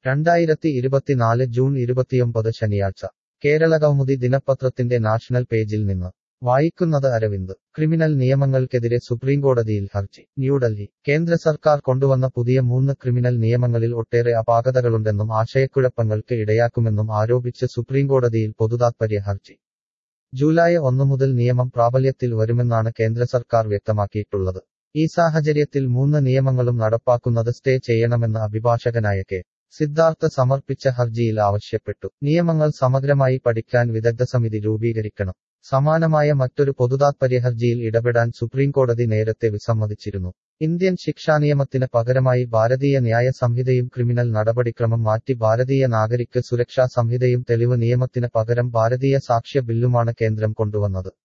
രണ്ടായിരത്തി ഇരുപത്തിനാല് ജൂൺ ഇരുപത്തിയൊമ്പത് ശനിയാഴ്ച കേരളകൗമുദി ദിനപത്രത്തിന്റെ നാഷണൽ പേജിൽ നിന്ന് വായിക്കുന്നത് അരവിന്ദ് ക്രിമിനൽ നിയമങ്ങൾക്കെതിരെ സുപ്രീംകോടതിയിൽ ഹർജി ന്യൂഡൽഹി കേന്ദ്ര സർക്കാർ കൊണ്ടുവന്ന പുതിയ മൂന്ന് ക്രിമിനൽ നിയമങ്ങളിൽ ഒട്ടേറെ അപാകതകളുണ്ടെന്നും ആശയക്കുഴപ്പങ്ങൾക്ക് ഇടയാക്കുമെന്നും ആരോപിച്ച് സുപ്രീംകോടതിയിൽ പൊതുതാത്പര്യ ഹർജി ജൂലൈ ഒന്നു മുതൽ നിയമം പ്രാബല്യത്തിൽ വരുമെന്നാണ് കേന്ദ്ര സർക്കാർ വ്യക്തമാക്കിയിട്ടുള്ളത് ഈ സാഹചര്യത്തിൽ മൂന്ന് നിയമങ്ങളും നടപ്പാക്കുന്നത് സ്റ്റേ ചെയ്യണമെന്ന് അഭിഭാഷകനായ കെ സിദ്ധാർത്ഥ സമർപ്പിച്ച ഹർജിയിൽ ആവശ്യപ്പെട്ടു നിയമങ്ങൾ സമഗ്രമായി പഠിക്കാൻ വിദഗ്ധ സമിതി രൂപീകരിക്കണം സമാനമായ മറ്റൊരു പൊതുതാത്പര്യ ഹർജിയിൽ ഇടപെടാൻ സുപ്രീംകോടതി നേരത്തെ വിസമ്മതിച്ചിരുന്നു ഇന്ത്യൻ ശിക്ഷാനിയമത്തിന് പകരമായി ഭാരതീയ ന്യായ സംഹിതയും ക്രിമിനൽ നടപടിക്രമം മാറ്റി ഭാരതീയ നാഗരിക സുരക്ഷാ സംഹിതയും തെളിവ് നിയമത്തിന് പകരം ഭാരതീയ സാക്ഷ്യ ബില്ലുമാണ് കേന്ദ്രം കൊണ്ടുവന്നത്